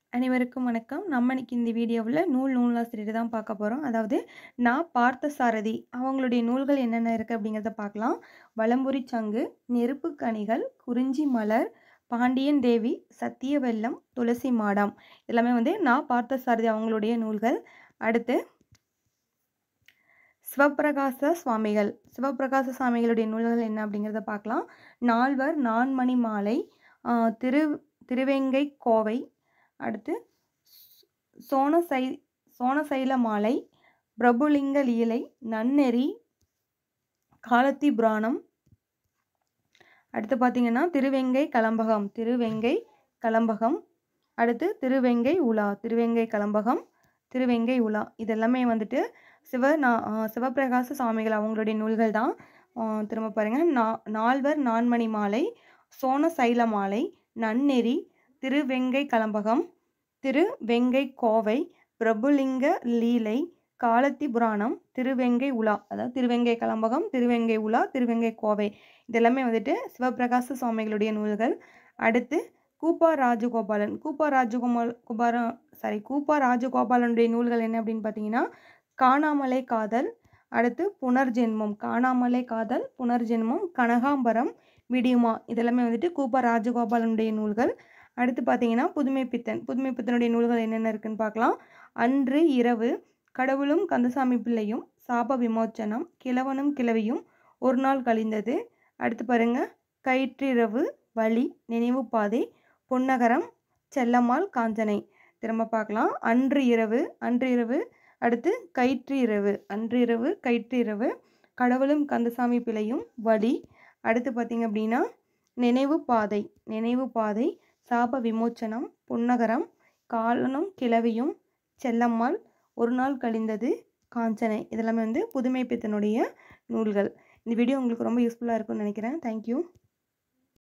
அனைவருக்கும் வணக்கம். நம்ம இன்னைக்கு இந்த வீடியோவுல நூல் நூலாசிரியர் தான் பார்க்க போறோம். அதாவது நா. பார்த்தசாரதி அவங்களுடைய நூல்கள் என்னென்ன இருக்கு அப்படிங்கிறத பார்க்கலாம். வலம்புரி சங்கு, நெருப்புக் கனிகள், குறிஞ்சி மலர், பாண்டியன் தேவி, சத்தியவெல்லம், துளசி மாடம் எல்லாமே வந்து நா. பார்த்தசாரதி அவங்களுடைய நூல்கள். அடுத்து சிவப்பிரகாச சுவாமிகள். சிவப்பிரகாச சுவாமிகளுடைய நூல்கள் என்ன அப்படிங்கிறத பார்க்கலாம். நால்வர் நான்மணி மாலை, அ திரு திருவேங்கை கோவை, அடுத்து சோனசை சோனசைல மாலை, பிரபுலிங்க லீலை, நன்னெறி, காலத்தி புராணம். அடுத்து பார்த்தீங்கன்னா திருவெங்கை கலம்பகம் திருவெங்கை கலம்பகம். அடுத்து திருவெங்கை உலா திருவெங்கை கலம்பகம், திருவெங்கை உலா இது எல்லாமே வந்துட்டு சிவ நா அ சிவப்பிரகாச சுவாமிகள் அவங்களுடைய நூல்கள் தான். அ திரும்ப பாருங்க. நா நால்வர் நான்மணி மாலை, சோனசைல மாலை, நன்னெறி, திருவெங்கை கலம்பகம், திருவெங்கை கோவை, பிரபுலிங்க லீலை, காலத்தி புராணம், திருவெங்கை உலா அதாவது திருவெங்கை கலம்பகம், திருவெங்கை உலா, திருவெங்கை கோவை இது எல்லாமே வந்துட்டு சிவப்பிரகாச சுவாமிகளுடைய நூல்கள். அடுத்து கூப்பா ராஜகோபாலன். கூப்பா ராஜகோபால் குபாரா சாரி கூப்பா ராஜகோபாலனுடைய நூல்கள் என்ன அப்படின்னு பார்த்தீங்கன்னா, காணாமலை காதல், அடுத்து புனர்ஜென்மம் காணாமலை காதல், புனர்ஜென்மம், கனகாம்பரம், விடியுமா இதெல்லாமே வந்துட்டு கூப்பா ராஜகோபாலனுடைய நூல்கள். அடுத்து பார்த்தீங்கன்னா புதுமைப்பித்தன். புதுமைப்பித்தனுடைய நூல்கள் என்னென்ன இருக்குன்னு பார்க்கலாம். அன்று இரவு, கடவுளும் கந்தசாமி பிள்ளையும், சாப விமோச்சனம், கிழவனும் கிழவியும், ஒரு நாள் கழிந்தது. அடுத்து பாருங்க கயிற்றிரவு, வழி, நினைவுப்பாதை, பொன்னகரம், செல்லம்மாள் காஞ்சனை. திரும்ப பார்க்கலாம். அன்று இரவு அன்று இரவு, அடுத்து கயிற்று இரவு அன்று இரவு, கயிற்று இரவு, கடவுளும் கந்தசாமி பிள்ளையும், வழி. அடுத்து பார்த்தீங்க அப்படின்னா நினைவுப்பாதை நினைவுப்பாதை, சாப விமோச்சனம், பொன்னகரம், காலனும் கிழவியும், செல்லம்மாள், ஒரு நாள் கழிந்தது, காஞ்சனை இதெல்லாமே வந்து புதுமைப்பித்தனுடைய நூல்கள். இந்த வீடியோ உங்களுக்கு ரொம்ப யூஸ்ஃபுல்லா இருக்கும்னு நினைக்கிறேன். Thank you.